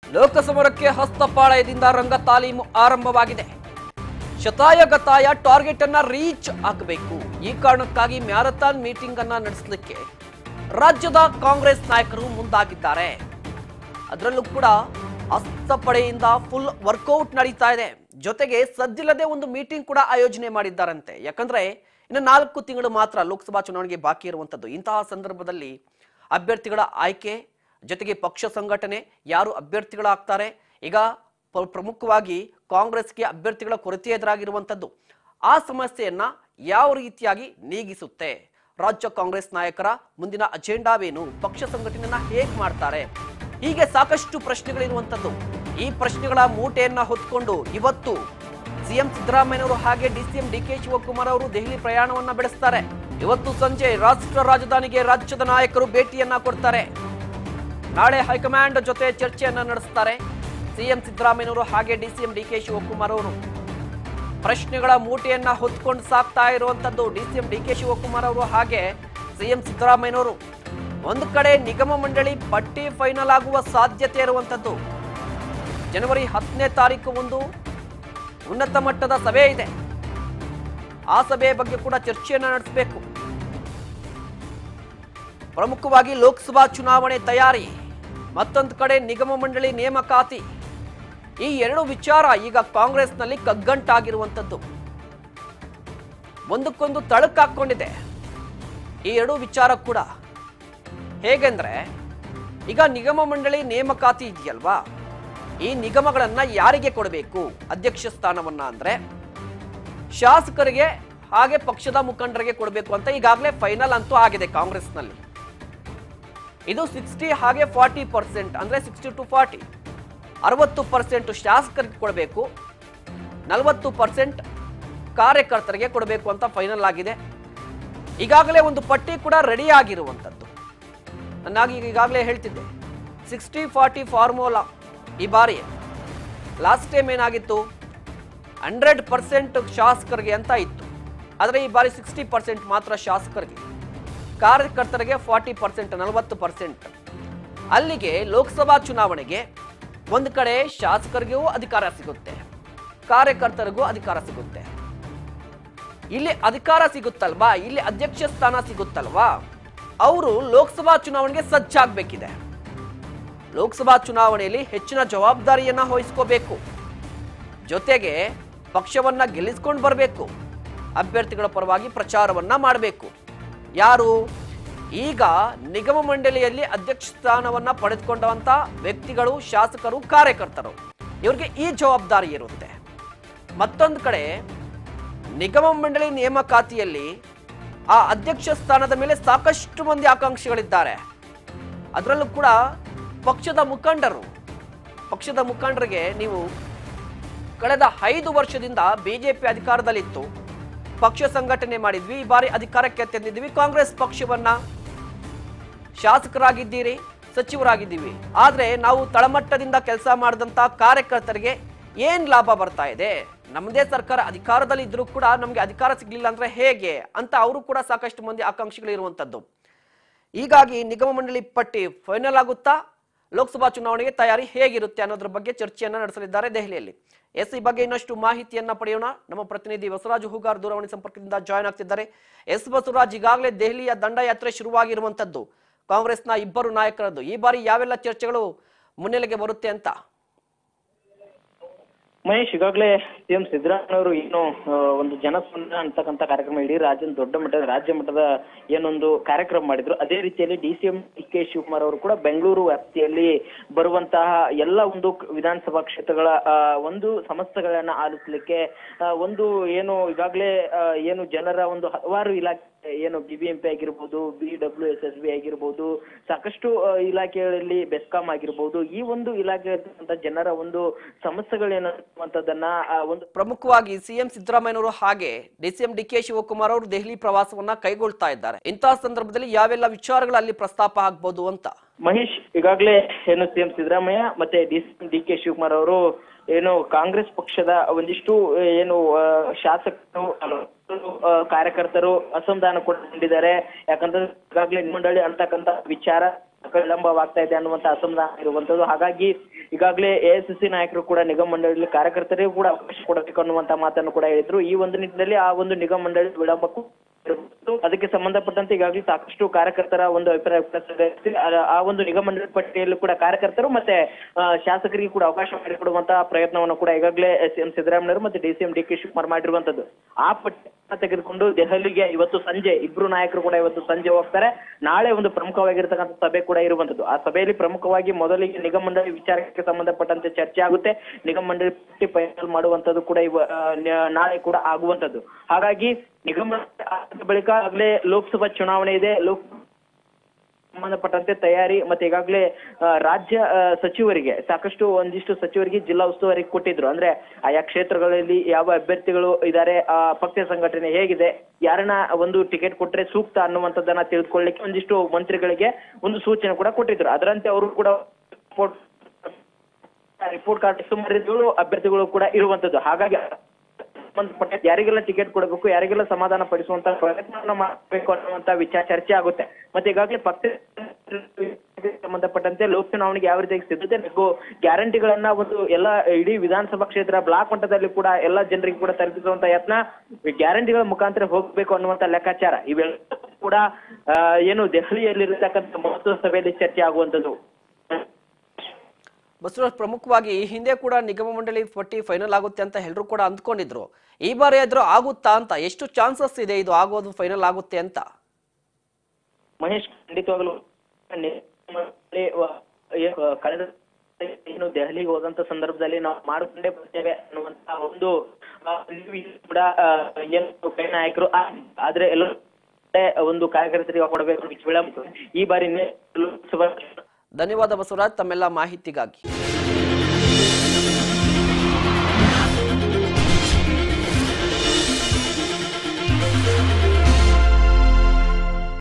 ಲೋಕಸಮರಕ್ಕೆ ಹಸ್ತಪಾಳಯದಿಂದ ರಂಗ ತಾಲೀಮು ಆರಂಭವಾಗಿದೆ ಶತಾಯ ಗತಾಯ ಟಾರ್ಗೆಟ್ ಅನ್ನ ರೀಚ್ ಆಗಬೇಕು ಈ ಕಾರಣಕ್ಕಾಗಿ ಮ್ಯಾರಥಾನ್ ಮೀಟಿಂಗ್ ಅನ್ನ ನಡೆಸಲಿಕ್ಕೆ ರಾಜ್ಯದ ಕಾಂಗ್ರೆಸ್ ನಾಯಕರು ಮುಂದಾಗಿದ್ದಾರೆ ಅದರಲ್ಲೂ ಕೂಡ ಹಸ್ತಪಡೆಯಿಂದ ಫುಲ್ ವರ್ಕೌಟ್ ನಡೀತಾ ಇದೆ ಜೊತೆಗೆ ಸದ್ದಿಲ್ಲದೆ ಒಂದು ಮೀಟಿಂಗ್ ಕೂಡ ಆಯೋಜನೆ ಮಾಡಿದ್ದಾರಂತೆ ಯಾಕಂದ್ರೆ ಇನ್ನು ನಾಲ್ಕು ತಿಂಗಳು ಮಾತ್ರ ಲೋಕಸಭಾ ಚುನಾವಣೆಗೆ ಬಾಕಿ ಇರುವಂತದ್ದು ಇಂತಹ ಸಂದರ್ಭದಲ್ಲಿ ಅಭ್ಯರ್ಥಿಗಳ ಆಯ್ಕೆ ಜೊತೆಗೆ ಪಕ್ಷ ಸಂಘಟನೆ ಯಾರು ಅಭ್ಯರ್ಥಿಗಳಾಗ್ತಾರೆ ಈಗ ಪ್ರ- ಪ್ರಮುಖವಾಗಿ ಕಾಂಗ್ರೆಸ್ಗೆ ಅಭ್ಯರ್ಥಿಗಳ ಕೊರತೆ ಎದುರಾಗಿರುವಂತದ್ದು ಆ ಸಮಸ್ಯೆಯನ್ನ ಯಾವ ರೀತಿಯಾಗಿ ನೀಗಿಸುತ್ತೆ ರಾಜ್ಯ ಕಾಂಗ್ರೆಸ್ ನಾಯಕರ ಮುಂದಿನ ಅಜೆಂಡಾವೇನು ಪಕ್ಷ ಸಂಘಟನೆಯನ್ನ ಹೇಗ್ ಮಾಡ್ತಾರೆ ಹೀಗೆ ಸಾಕಷ್ಟು ಪ್ರಶ್ನೆಗಳಿರುವಂತದ್ದು ಈ ಪ್ರಶ್ನೆಗಳ ಮೂಟೆಯನ್ನ ಹೊತ್ಕೊಂಡು ಇವತ್ತು ಸಿಎಂ ಸಿದ್ದರಾಮಯ್ಯನವರು ಹಾಗೆ ಡಿಸಿಎಂ ಡಿ ಕೆ ಶಿವಕುಮಾರ್ ಅವರು ದೆಹಲಿ ಪ್ರಯಾಣವನ್ನ ಬೆಳೆಸ್ತಾರೆ ಇವತ್ತು ಸಂಜೆ ರಾಷ್ಟ್ರ ರಾಜಧಾನಿಗೆ ರಾಜ್ಯದ ನಾಯಕರು ಭೇಟಿಯನ್ನ ಕೊಡ್ತಾರೆ ನಾಳೆ ಹೈಕಮಾಂಡ್ ಜೊತೆ ಚರ್ಚೆಯನ್ನ ನಡೆಸ್ತಾರೆ ಸಿಎಂ ಸಿದ್ದರಾಮಯ್ಯನವರು ಹಾಗೆ ಡಿಸಿಎಂ ಡಿ ಕೆ ಶಿವಕುಮಾರ್ ಅವರು ಪ್ರಶ್ನೆಗಳ ಮೂಟೆಯನ್ನ ಹೊತ್ಕೊಂಡು ಸಾಕ್ತಾ ಇರುವಂತದ್ದು ಡಿಸಿಎಂ ಡಿ ಕೆ ಶಿವಕುಮಾರ್ ಅವರು ಹಾಗೆ ಸಿಎಂ ಸಿದ್ದರಾಮಯ್ಯನವರು ಒಂದು ಕಡೆ ನಿಗಮ ಮಂಡಳಿ ಪಟ್ಟಿ ಫೈನಲ್ ಆಗುವ ಸಾಧ್ಯತೆ ಇರುವಂತದ್ದು ಜನವರಿ ಹತ್ತನೇ ತಾರೀಕು ಒಂದು ಉನ್ನತ ಮಟ್ಟದ ಸಭೆ ಇದೆ ಆ ಸಭೆಯ ಬಗ್ಗೆ ಕೂಡ ಚರ್ಚೆಯನ್ನ ನಡೆಸಬೇಕು ಪ್ರಮುಖವಾಗಿ ಲೋಕಸಭಾ ಚುನಾವಣೆ ತಯಾರಿ ಮತ್ತೊಂದು ಕಡೆ ನಿಗಮ ಮಂಡಳಿ ನೇಮಕಾತಿ ಈ ಎರಡು ವಿಚಾರ ಈಗ ಕಾಂಗ್ರೆಸ್ನಲ್ಲಿ ಕಗ್ಗಂಟಾಗಿರುವಂಥದ್ದು ಒಂದಕ್ಕೊಂದು ತಳಕಾಕೊಂಡಿದೆ ಈ ಎರಡು ವಿಚಾರ ಕೂಡ ಹೇಗೆಂದ್ರೆ ಈಗ ನಿಗಮ ಮಂಡಳಿ ನೇಮಕಾತಿ ಇದೆಯಲ್ವಾ ಈ ನಿಗಮಗಳನ್ನ ಯಾರಿಗೆ ಕೊಡಬೇಕು ಅಧ್ಯಕ್ಷ ಸ್ಥಾನವನ್ನ ಅಂದ್ರೆ ಶಾಸಕರಿಗೆ ಹಾಗೆ ಪಕ್ಷದ ಮುಖಂಡರಿಗೆ ಕೊಡಬೇಕು ಅಂತ ಈಗಾಗಲೇ ಫೈನಲ್ ಅಂತೂ ಆಗಿದೆ ಕಾಂಗ್ರೆಸ್ನಲ್ಲಿ ಇದು ಸಿಕ್ಸ್ಟಿ ಹಾಗೆ ಫಾರ್ಟಿ ಪರ್ಸೆಂಟ್ ಅಂದ್ರೆ ಸಿಕ್ಸ್ಟಿ ಟು ಫಾರ್ಟಿ ಅರವತ್ತು ಪರ್ಸೆಂಟ್ ಶಾಸಕರಿಗೆ ಕೊಡಬೇಕು ನಲವತ್ತು ಪರ್ಸೆಂಟ್ ಕಾರ್ಯಕರ್ತರಿಗೆ ಕೊಡಬೇಕು ಅಂತ ಫೈನಲ್ ಆಗಿದೆ ಈಗಾಗಲೇ ಒಂದು ಪಟ್ಟಿ ಕೂಡ ರೆಡಿ ಆಗಿರುವಂಥದ್ದು ನಾನಾಗಿ ಈಗಾಗಲೇ ಹೇಳ್ತಿದ್ದೆ ಸಿಕ್ಸ್ಟಿ ಫಾರ್ಟಿ ಫಾರ್ಮುಲಾ ಈ ಬಾರಿ ಲಾಸ್ಟ್ ಟೈಮ್ ಏನಾಗಿತ್ತು ಹಂಡ್ರೆಡ್ ಪರ್ಸೆಂಟ್ ಶಾಸಕರಿಗೆ ಅಂತ ಇತ್ತು ಆದರೆ ಈ ಬಾರಿ ಸಿಕ್ಸ್ಟಿ ಪರ್ಸೆಂಟ್ ಮಾತ್ರ ಶಾಸಕರಿಗೆ ಕಾರ್ಯಕರ್ತರಿಗೆ ಫಾರ್ಟಿ ಪರ್ಸೆಂಟ್ ನಲವತ್ತು ಪರ್ಸೆಂಟ್ ಅಲ್ಲಿಗೆ ಲೋಕಸಭಾ ಚುನಾವಣೆಗೆ ಒಂದು ಕಡೆ ಶಾಸಕರಿಗೂ ಅಧಿಕಾರ ಸಿಗುತ್ತೆ ಕಾರ್ಯಕರ್ತರಿಗೂ ಅಧಿಕಾರ ಸಿಗುತ್ತೆ ಇಲ್ಲಿ ಅಧಿಕಾರ ಸಿಗುತ್ತಲ್ವಾ ಇಲ್ಲಿ ಅಧ್ಯಕ್ಷ ಸ್ಥಾನ ಸಿಗುತ್ತಲ್ವಾ ಅವರು ಲೋಕಸಭಾ ಚುನಾವಣೆಗೆ ಸಜ್ಜಾಗಬೇಕಿದೆ ಲೋಕಸಭಾ ಚುನಾವಣೆಯಲ್ಲಿ ಹೆಚ್ಚಿನ ಜವಾಬ್ದಾರಿಯನ್ನ ವಹಿಸ್ಕೋಬೇಕು ಜೊತೆಗೆ ಪಕ್ಷವನ್ನ ಗೆಲ್ಲಿಸ್ಕೊಂಡು ಬರಬೇಕು ಅಭ್ಯರ್ಥಿಗಳ ಪರವಾಗಿ ಪ್ರಚಾರವನ್ನ ಮಾಡಬೇಕು ಯಾರು ಈಗ ನಿಗಮ ಮಂಡಳಿಯಲ್ಲಿ ಅಧ್ಯಕ್ಷ ಸ್ಥಾನವನ್ನ ಪಡೆದುಕೊಂಡಂತ ವ್ಯಕ್ತಿಗಳು ಶಾಸಕರು ಕಾರ್ಯಕರ್ತರು ಇವರಿಗೆ ಈ ಜವಾಬ್ದಾರಿ ಇರುತ್ತೆ ಮತ್ತೊಂದು ಕಡೆ ನಿಗಮ ಮಂಡಳಿ ನೇಮಕಾತಿಯಲ್ಲಿ ಆ ಅಧ್ಯಕ್ಷ ಸ್ಥಾನದ ಮೇಲೆ ಸಾಕಷ್ಟು ಮಂದಿ ಆಕಾಂಕ್ಷಿಗಳಿದ್ದಾರೆ ಅದರಲ್ಲೂ ಕೂಡ ಪಕ್ಷದ ಮುಖಂಡರು ಪಕ್ಷದ ಮುಖಂಡರಿಗೆ ನೀವು ಕಳೆದ ಐದು ವರ್ಷದಿಂದ ಬಿಜೆಪಿ ಅಧಿಕಾರದಲ್ಲಿತ್ತು ಪಕ್ಷ ಸಂಘಟನೆ ಮಾಡಿದ್ವಿ ಈ ಬಾರಿ ಅಧಿಕಾರಕ್ಕೆ ತಂದಿದ್ವಿ ಕಾಂಗ್ರೆಸ್ ಪಕ್ಷವನ್ನ ಶಾಸಕರಾಗಿದ್ದೀರಿ ಸಚಿವರಾಗಿದ್ದೀವಿ ಆದ್ರೆ ನಾವು ತಳಮಟ್ಟದಿಂದ ಕೆಲಸ ಮಾಡಿದಂತ ಕಾರ್ಯಕರ್ತರಿಗೆ ಏನ್ ಲಾಭ ಬರ್ತಾ ಇದೆ ನಮ್ಮದೇ ಸರ್ಕಾರ ಅಧಿಕಾರದಲ್ಲಿ ಇದ್ರೂ ಕೂಡ ನಮ್ಗೆ ಅಧಿಕಾರ ಸಿಗ್ಲಿಲ್ಲ ಅಂದ್ರೆ ಹೇಗೆ ಅಂತ ಅವರು ಕೂಡ ಸಾಕಷ್ಟು ಮಂದಿ ಆಕಾಂಕ್ಷಿಗಳು ಇರುವಂತದ್ದು ಹೀಗಾಗಿ ನಿಗಮ ಮಂಡಳಿ ಪಟ್ಟಿ ಫೈನಲ್ ಆಗುತ್ತಾ ಲೋಕಸಭಾ ಚುನಾವಣೆಗೆ ತಯಾರಿ ಹೇಗಿರುತ್ತೆ ಅನ್ನೋದ್ರ ಬಗ್ಗೆ ಚರ್ಚೆಯನ್ನ ನಡೆಸಲಿದ್ದಾರೆ ದೆಹಲಿಯಲ್ಲಿ ಎಸ್ ಈ ಬಗ್ಗೆ ಇನ್ನಷ್ಟು ಮಾಹಿತಿಯನ್ನ ಪಡೆಯೋಣ ನಮ್ಮ ಪ್ರತಿನಿಧಿ ಬಸವರಾಜ್ ಹೂಗಾರ್ ದೂರವಾಣಿ ಸಂಪರ್ಕದಿಂದ ಜಾಯ್ನ್ ಆಗ್ತಿದ್ದಾರೆ ಎಸ್ ಬಸವರಾಜ್ ಈಗಾಗಲೇ ದೆಹಲಿಯ ದಂಡಯಾತ್ರೆ ಶುರುವಾಗಿರುವಂತದ್ದು ಕಾಂಗ್ರೆಸ್ನ ಇಬ್ಬರು ನಾಯಕರದ್ದು ಈ ಬಾರಿ ಯಾವೆಲ್ಲ ಚರ್ಚೆಗಳು ಮುನ್ನೆಲೆಗೆ ಬರುತ್ತೆ ಅಂತ ಮಹೇಶ್ ಈಗಾಗಲೇ ಸಿಎಂ ಸಿದ್ದರಾಮಯ್ಯವರು ಏನು ಆ, ಒಂದು ಜನಸ್ಪಂದನ ಅಂತಕ್ಕಂಥ ಕಾರ್ಯಕ್ರಮ ಇಡೀ ರಾಜ್ಯದ ದೊಡ್ಡ ಮಟ್ಟದ ರಾಜ್ಯ ಮಟ್ಟದ ಏನೊಂದು ಕಾರ್ಯಕ್ರಮ ಮಾಡಿದ್ರು ಅದೇ ರೀತಿಯಲ್ಲಿ D C M D K Shivakumar ಅವರು ಕೂಡ ಬೆಂಗಳೂರು ವ್ಯಾಪ್ತಿಯಲ್ಲಿ ಬರುವಂತಹ ಎಲ್ಲ ಒಂದು ಕ- ವಿಧಾನಸಭಾ ಕ್ಷೇತ್ರಗಳ ಆ, ಒಂದು ಸಮಸ್ಯೆಗಳನ್ನ ಆಲಿಸಲಿಕ್ಕೆ ಆ, ಒಂದು ಏನು ಈಗಾಗಲೇ ಆ, ಏನು ಜನರ ಒಂದು ಹಲವಾರು ಇಲಾಖೆ ಏನು ಬಿಬಿಎಂಪಿ ಆಗಿರ್ಬೋದು B W S S B ಆಗಿರ್ಬೋದು ಸಾಕಷ್ಟು ಆ, ಇಲಾಖೆಗಳಲ್ಲಿ ಬೆಸ್ಕಾಂ ಆಗಿರ್ಬೋದು ಈ ಒಂದು ಇಲಾಖೆ ಜನರ ಒಂದು ಸಮಸ್ಯೆಗಳೇನಂತದನ್ನ ಒಂದು ಪ್ರಮುಖವಾಗಿ ಸಿಎಂ ಸಿದ್ದರಾಮಯ್ಯನವರು ಹಾಗೆ ಡಿಸಿಎಂ ಡಿ ಕೆ ಶಿವಕುಮಾರ್ ಅವರು ದೆಹಲಿ ಪ್ರವಾಸವನ್ನ ಕೈಗೊಳ್ತಾ ಇದ್ದಾರೆ ಇಂತಹ ಸಂದರ್ಭದಲ್ಲಿ ಯಾವೆಲ್ಲ ವಿಚಾರಗಳು ಅಲ್ಲಿ ಪ್ರಸ್ತಾಪ ಆಗ್ಬೋದು ಅಂತ ಮಹೇಶ್ ಈಗಾಗಲೇ ಏನು ಸಿಎಂ ಸಿದ್ದರಾಮಯ್ಯ ಮತ್ತೆ ಡಿ ಡಿ ಕೆ ಶಿವಕುಮಾರ್ ಅವರು ಏನು ಕಾಂಗ್ರೆಸ್ ಪಕ್ಷದ ಒಂದಿಷ್ಟು ಏನು ಆ, ಶಾಸಕರು ಆ, ಕಾರ್ಯಕರ್ತರು ಅಸಮಾಧಾನ ಕೊಂಡಿದ್ದಾರೆ ಯಾಕಂದ್ರೆ ಈಗಾಗಲೇ ಮಂಡಳಿ ಅಂತಕ್ಕಂಥ ವಿಚಾರ ವಿಳಂಬವಾಗ್ತಾ ಇದೆ ಅನ್ನುವಂತ ಅಸಮಾಧಾನ ಇರುವಂತದ್ದು ಹಾಗಾಗಿ ಈಗಾಗಲೇ ಎಐಸಿಸಿ ನಾಯಕರು ಕೂಡ ನಿಗಮ ಮಂಡಳಿ ಕಾರ್ಯಕರ್ತರಿಗೂ ಕೂಡ ಅವಕಾಶ ಕೊಡಬೇಕು ಅನ್ನುವಂತ ಮಾತನ್ನು ಕೂಡ ಹೇಳಿದ್ರು ಈ ಒಂದು ನಿಟ್ಟಿನಲ್ಲಿ ಆ ಒಂದು ನಿಗಮ ಮಂಡಳಿ ವಿಳಂಬಕ್ಕೂ ಇರಬಹುದು. ಅದಕ್ಕೆ ಸಂಬಂಧಪಟ್ಟಂತೆ ಈಗಾಗಲೇ ಸಾಕಷ್ಟು ಕಾರ್ಯಕರ್ತರ ಒಂದು ಅಭಿಪ್ರಾಯ ವ್ಯಕ್ತಪಡಿಸಿ ಆ- ಆ ಒಂದು ನಿಗಮ ಮಂಡಳಿ ಪಟ್ಟಿಯಲ್ಲೂ ಕೂಡ ಕಾರ್ಯಕರ್ತರು ಮತ್ತೆ ಆ, ಶಾಸಕರಿಗೆ ಕೂಡ ಅವಕಾಶ ಮಾಡಿಕೊಡುವಂತಹ ಪ್ರಯತ್ನವನ್ನು ಕೂಡ ಈಗಾಗಲೇ ಸಿಎಂ ಸಿದ್ದರಾಮಯ್ಯವರು ಮತ್ತೆ D C M D K Shivakumar ಮಾಡಿರುವಂತದ್ದು ಆ ಪಟ್ಟಿಯನ್ನು ತೆಗೆದುಕೊಂಡು ದೆಹಲಿಗೆ ಇವತ್ತು ಸಂಜೆ ಇಬ್ರು ನಾಯಕರು ಕೂಡ ಇವತ್ತು ಸಂಜೆ ಹೋಗ್ತಾರೆ ನಾಳೆ ಒಂದು ಪ್ರಮುಖವಾಗಿರ್ತಕ್ಕಂಥ ಸಭೆ ಕೂಡ ಇರುವಂತದ್ದು ಆ ಸಭೆಯಲ್ಲಿ ಪ್ರಮುಖವಾಗಿ ಮೊದಲಿಗೆ ನಿಗಮ ಮಂಡಳಿ ವಿಚಾರಕ್ಕೆ ಸಂಬಂಧಪಟ್ಟಂತೆ ಚರ್ಚೆ ಆಗುತ್ತೆ ನಿಗಮ ಮಂಡಳಿ ಪಟ್ಟಿ ಫೈನಲ್ ಮಾಡುವಂತದ್ದು ಕೂಡ ಇವ ಆ, ನ- ನಾಳೆ ಕೂಡ ಆಗುವಂತದ್ದು ಹಾಗಾಗಿ ನಿಗಮ ಆದ ಬಳಿಕ ಆಗಲೇ ಲೋಕಸಭಾ ಚುನಾವಣೆ ಇದೆ ಲೋಕ್ ಸಂಬಂಧಪಟ್ಟಂತೆ ತಯಾರಿ ಮತ್ತೆ ಈಗಾಗಲೇ ಆ, ರಾಜ್ಯ ಆ, ಸಚಿವರಿಗೆ ಸಾಕಷ್ಟು ಒಂದಿಷ್ಟು ಸಚಿವರಿಗೆ ಜಿಲ್ಲಾ ಉಸ್ತುವಾರಿ ಕೊಟ್ಟಿದ್ರು ಅಂದ್ರೆ ಆಯಾ ಕ್ಷೇತ್ರಗಳಲ್ಲಿ ಯಾವ ಅಭ್ಯರ್ಥಿಗಳು ಇದ್ದಾರೆ ಆ ಪಕ್ಷ ಸಂಘಟನೆ ಹೇಗಿದೆ ಯಾರನ್ನ ಒಂದು ಟಿಕೆಟ್ ಕೊಟ್ರೆ ಸೂಕ್ತ ಅನ್ನುವಂಥದ್ದನ್ನ ತಿಳಿದುಕೊಳ್ಳಿಕ್ಕೆ ಒಂದಿಷ್ಟು ಮಂತ್ರಿಗಳಿಗೆ ಒಂದು ಸೂಚನೆ ಕೂಡ ಕೊಟ್ಟಿದ್ರು ಅದರಂತೆ ಅವರು ಕೂಡ ರಿಪೋರ್ಟ್ ರಿಪೋರ್ಟ್ ಕಾರ್ಡ್ ಸುಮಾರು ಏಳು ಅಭ್ಯರ್ಥಿಗಳು ಕೂಡ ಇರುವಂತದ್ದು ಹಾಗಾಗಿ ಸಂಬಂಧಪಟ್ಟ ಯಾರಿಗೆಲ್ಲ ಟಿಕೆಟ್ ಕೊಡಬೇಕು ಯಾರಿಗೆಲ್ಲ ಸಮಾಧಾನ ಪಡಿಸುವಂತ ಪ್ರಯತ್ನವನ್ನ ಮಾಡಬೇಕು ಅನ್ನುವಂತ ವಿಚಾರ ಚರ್ಚೆ ಆಗುತ್ತೆ ಮತ್ತೆ ಈಗಾಗಲೇ ಪಕ್ಷ ಸಂಬಂಧಪಟ್ಟಂತೆ ಲೋಕ ಚುನಾವಣೆಗೆ ಯಾವ ರೀತಿಯಾಗಿ ಸಿದ್ಧತೆ ಬೇಕು ಗ್ಯಾರಂಟಿಗಳನ್ನ ಒಂದು ಎಲ್ಲ ಇಡೀ ವಿಧಾನಸಭಾ ಕ್ಷೇತ್ರ ಬ್ಲಾಕ್ ಮಟ್ಟದಲ್ಲಿ ಕೂಡ ಎಲ್ಲ ಜನರಿಗೆ ಕೂಡ ತಲುಪಿಸುವಂತ ಯತ್ನ ಗ್ಯಾರಂಟಿಗಳ ಮುಖಾಂತರ ಹೋಗ್ಬೇಕು ಅನ್ನುವಂತ ಲೆಕ್ಕಾಚಾರ ಇವೆಲ್ಲ ಕೂಡ ಆ, ಏನು ದೆಹಲಿಯಲ್ಲಿರತಕ್ಕಂಥ ಮಹತ್ವ ಸಭೆಯಲ್ಲಿ ಚರ್ಚೆ ಆಗುವಂತದ್ದು ಬಸವರಾಜ್ ಪ್ರಮುಖವಾಗಿ ಈ ಹಿಂದೆ ಕೂಡ ನಿಗಮ ಮಂಡಳಿ ಪಟ್ಟಿ ಫೈನಲ್ ಆಗುತ್ತೆ ಅಂತ ಎಲ್ಲರೂ ಕೂಡ ಅಂದ್ಕೊಂಡಿದ್ರು ಈ ಬಾರಿ ಆದ್ರೂ ಆಗುತ್ತಾ ಅಂತ ಎಷ್ಟು ಚಾನ್ಸಸ್ ಇದೆ ಇದು ಆಗೋದು ಫೈನಲ್ ಆಗುತ್ತೆ ಅಂತ ಮಹೇಶ್ ಖಂಡಿತವಾಗ್ಲೂ ನೆ- ವ- ಏ- ಕಳೆದ ಏನು ದೆಹಲಿಗೆ ಹೋದಂತ ಸಂದರ್ಭದಲ್ಲಿ ನಾವು ಮಾಡಿಕೊಂಡೇ ಬರ್ತೇವೆ ಅನ್ನುವಂತ ಒಂದು ಆ, ನಿಲುವು ಕೂಡ ಆ, ಏನು ಕೈ ನಾಯಕರು ಆ- ಆದ್ರೆ ಎಲ್ಲರೂ ಒಂದು ಕಾರ್ಯಕರ್ತರಿಗೆ ಕೊಡಬೇಕು ವಿಳಂಬ ಈ ಬಾರಿ ನೆ- ಲೋಕಸಭಾ ಧನ್ಯವಾದ ಬಸವರಾಜ್ ತಮ್ಮೆಲ್ಲ ಮಾಹಿತಿಗಾಗಿ